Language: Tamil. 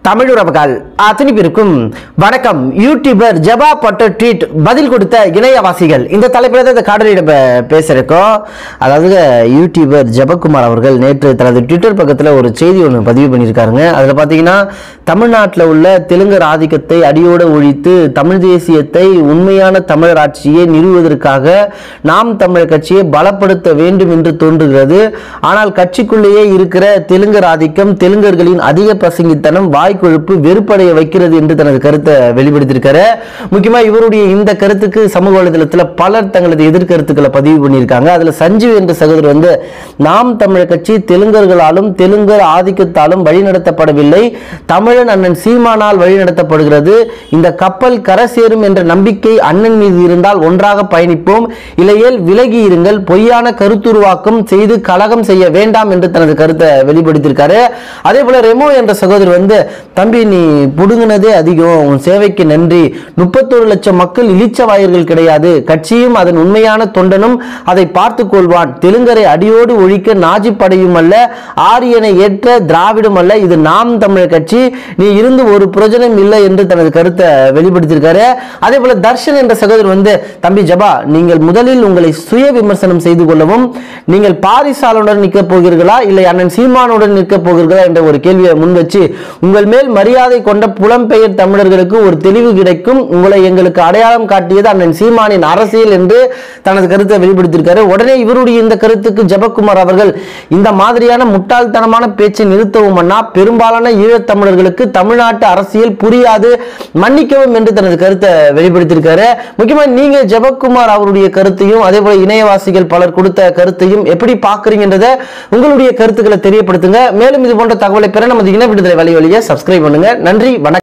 தமிழுறவுகள் அத்தனை பேருக்கும் வணக்கம் யூடியூபர் ஜபா பட்ட ட்வீட் பதில் கொடுத்த இணையவாசிகள் இந்த தலைப்பில் தான் இந்த காடலியிட பேசுகிறக்கோம் அதாவது யூடியூபர் ஜபக்குமார் அவர்கள் நேற்று தனது ட்விட்டர் பக்கத்தில் ஒரு செய்தி ஒன்று பதிவு பண்ணியிருக்காருங்க அதில் பார்த்தீங்கன்னா தமிழ்நாட்டில் உள்ள தெலுங்கர் ஆதிக்கத்தை அடியோடு ஒழித்து தமிழ் தேசியத்தை உண்மையான தமிழர் ஆட்சியை நிறுவுவதற்காக நாம் தமிழர் கட்சியை பலப்படுத்த வேண்டும் என்று தோன்றுகிறது ஆனால் கட்சிக்குள்ளேயே இருக்கிற தெலுங்கர் ஆதிக்கம் தெலுங்கர்களின் அதிக பிரசங்கித்தனம் வாய்க்கொழுப்பு வெறுப்படைய வைக்கிறது என்று தனது கருத்தை வெளிப்படுத்தியிருக்காரு முக்கியமா இவருடைய இந்த கருத்துக்கு சமூக வலைதளத்தில் பலர் தங்களது எதிர்கருத்துக்களை பதிவு பண்ணியிருக்காங்க அதுல சஞ்சீவ் என்ற சகோதரர் வந்து நாம் தமிழர் கட்சி தெலுங்கர்களாலும் தெலுங்கர் ஆதிக்கத்தாலும் வழிநடத்தப்படவில்லை தமிழன் அண்ணன் சீமானால் வழிநடத்தப்படுகிறது இந்த கப்பல் கரை சேரும் என்ற நம்பிக்கை அண்ணன் மீது இருந்தால் ஒன்றாக பயணிப்போம் இல்லையேல் விலகி இருங்கள் பொய்யான கருத்துருவாக்கம் செய்து கலகம் செய்ய வேண்டாம் என்று தனது கருத்தை வெளிப்படுத்தியிருக்காரு அதே போல ரெமோ என்ற சகோதரர் வந்து தம்பி நீ புடுங்கினதே அதிகம் உன் சேவைக்கு நன்றி முப்பத்தொரு லட்சம் மக்கள் இளிச்சவாயர்கள் கிடையாது கட்சியும் அதன் உண்மையான தொண்டனும் அதை பார்த்து கொள்வான் தெலுங்கரை அடியோடு ஒழிக்க நாஜி படையும் அல்ல ஆரியனை ஏற்ற திராவிடம் அல்ல இது நாம் தமிழர் கட்சி நீ இருந்து ஒரு பிரயோஜனம் இல்லை என்று தனது கருத்தை வெளிப்படுத்தியிருக்காரு அதே போல தர்ஷன் என்ற சகோதரர் வந்து தம்பி ஜபா நீங்கள் முதலில் உங்களை சுய விமர்சனம் செய்து கொள்ளவும் நீங்கள் பாரிசாலுடன் நிற்க போகிறீர்களா இல்லை அண்ணன் சீமானுடன் நிற்க போகிறீர்களா என்ற ஒரு கேள்வியை முன் வச்சு உங்கள் மேல் மரியாதை கொண்ட புலம்பெயர் தமிழர்களுக்கு ஒரு தெளிவு கிடைக்கும் உங்களை எங்களுக்கு அடையாளம் காட்டியது அண்ணன் சீமானின் அரசியல் என்று தனது கருத்தை வெளிப்படுத்தியிருக்காரு உடனே இவருடைய இந்த கருத்துக்கு ஜெபக்குமார் அவர்கள் இந்த மாதிரியான முட்டாள்தனமான பேச்சை நிறுத்தவும் அண்ணா பெரும்பாலான ஈழத்தமிழர்களுக்கு தமிழ்நாட்டு அரசியல் புரியாது மன்னிக்கவும் என்று தனது கருத்தை வெளிப்படுத்தியிருக்காரு முக்கியமா நீங்க ஜெபக்குமார் அவருடைய கருத்தையும் அதே போல இணையவாசிகள் பலர் கொடுத்த கருத்தையும் எப்படி பாக்குறீங்கன்றத உங்களுடைய கருத்துக்களை தெரியப்படுத்துங்க மேலும் இது போன்ற தகவலை பெற நமது இன விடுதலை வழி வழியை சப்ஸ்கிரைப் பண்ணுங்க நன்றி வணக்கம்